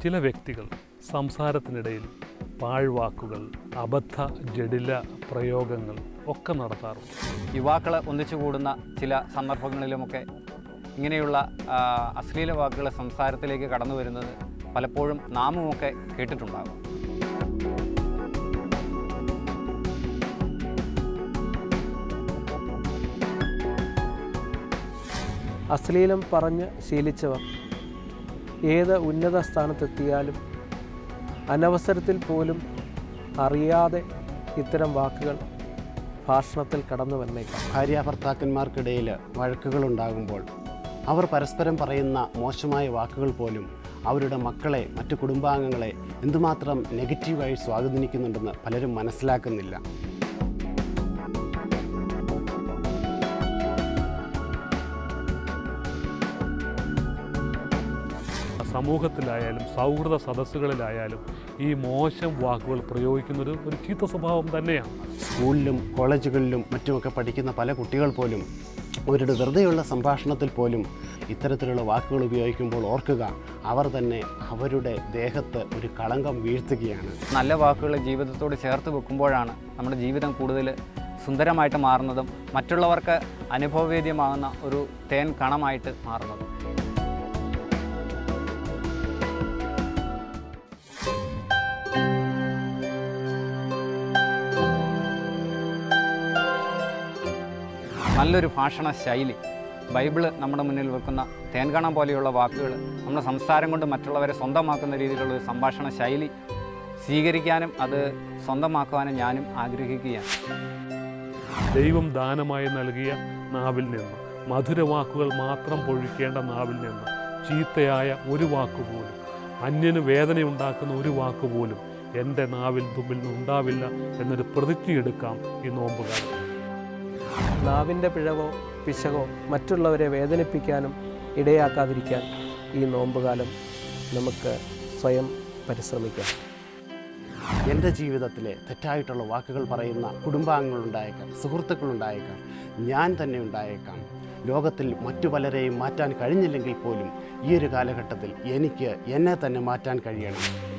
ചില വ്യക്തികൾ സംസാരത്തിനിടയിൽ പാഴ്വാക്കുകൾ അബദ്ധ ജഡില പ്രയോഗങ്ങൾ ഒക്കെ നടത്താറുണ്ട് യുവാക്കൾ ഒന്നിച്ചു കൂടുന്ന ചില സന്ദർഭങ്ങളിലുമൊക്കെ ഇങ്ങനെയുള്ള ആ, അശ്ലീല വാക്കുകൾ സംസാരത്തിലേക്ക് കടന്നു വരുന്നത് പലപ്പോഴും നാമുമൊക്കെ കേട്ടിട്ടുണ്ടാകും അശ്ലീലം പറഞ്ഞ് ശീലിച്ചവർ ഏത് ഉന്നത സ്ഥാനത്തെത്തിയാലും അനവസരത്തിൽ പോലും അറിയാതെ ഇത്തരം വാക്കുകൾ ഭാഷണത്തിൽ കടന്നു വന്നേക്കാം ഭാര്യാഭർത്താക്കന്മാർക്കിടയിൽ വഴക്കുകളുണ്ടാകുമ്പോൾ അവർ പരസ്പരം പറയുന്ന മോശമായ വാക്കുകൾ പോലും അവരുടെ മക്കളെ മറ്റു കുടുംബാംഗങ്ങളെ എന്തുമാത്രം നെഗറ്റീവായി സ്വാധീനിക്കുന്നുണ്ടെന്ന് പലരും മനസ്സിലാക്കുന്നില്ല സമൂഹത്തിലായാലും സൗഹൃദ സദസ്സുകളിലായാലും ഈ മോശം വാക്കുകൾ പ്രയോഗിക്കുന്നത് ഒരു ചീത്ത സ്വഭാവം തന്നെയാണ് സ്കൂളിലും കോളേജുകളിലും മറ്റുമൊക്കെ പഠിക്കുന്ന പല കുട്ടികൾ പോലും അവരുടെ വെറുതെയുള്ള സംഭാഷണത്തിൽ പോലും ഇത്തരത്തിലുള്ള വാക്കുകൾ ഉപയോഗിക്കുമ്പോൾ ഓർക്കുക അവർ തന്നെ അവരുടെ ദേഹത്ത് ഒരു കളങ്കം വീഴ്ത്തുകയാണ് നല്ല വാക്കുകൾ ജീവിതത്തോട് ചേർത്ത് വെക്കുമ്പോഴാണ് നമ്മുടെ ജീവിതം കൂടുതൽ സുന്ദരമായിട്ട് മാറുന്നതും മറ്റുള്ളവർക്ക് അനുഭവവേദ്യമാകുന്ന ഒരു തേൻ കണമായിട്ട് മാറുന്നതും നല്ലൊരു ഭാഷണ ശൈലി ബൈബിള് നമ്മുടെ മുന്നിൽ വെക്കുന്ന തേൻകണം പോലെയുള്ള വാക്കുകൾ നമ്മുടെ സംസാരം കൊണ്ട് മറ്റുള്ളവരെ സ്വന്തമാക്കുന്ന രീതിയിലുള്ള ഒരു സംഭാഷണ ശൈലി സ്വീകരിക്കാനും അത് സ്വന്തമാക്കുവാനും ഞാനും ആഗ്രഹിക്കുകയാണ് ദൈവം ദാനമായി നൽകിയ നാവിൽ നിന്ന് മധുരവാക്കുകൾ മാത്രം പൊഴിക്കേണ്ട നാവിൽ നിന്ന് ചീത്തയായ ഒരു വാക്കുപോലും അന്യന് വേദനയുണ്ടാക്കുന്ന ഒരു വാക്കുപോലും എൻ്റെ നാവിൽ തുമ്പിൽ നിന്ന് ഉണ്ടാവില്ല എന്നൊരു പ്രതിജ്ഞയെടുക്കാം ഈ നോമ്പുകാലം നാവിൻ്റെ പിഴവോ പിശകോ മറ്റുള്ളവരെ വേദനിപ്പിക്കാനും ഇടയാക്കാതിരിക്കാൻ ഈ നോമ്പുകാലം നമുക്ക് സ്വയം പരിശ്രമിക്കാം എൻ്റെ ജീവിതത്തിലെ തെറ്റായിട്ടുള്ള വാക്കുകൾ പറയുന്ന കുടുംബാംഗങ്ങളുണ്ടായേക്കാം സുഹൃത്തുക്കളുണ്ടായേക്കാം ഞാൻ തന്നെ ഉണ്ടായേക്കാം ലോകത്തിൽ മറ്റു പലരെയും മാറ്റാൻ കഴിഞ്ഞില്ലെങ്കിൽ പോലും ഈ ഒരു കാലഘട്ടത്തിൽ എനിക്ക് എന്നെ തന്നെ മാറ്റാൻ കഴിയണം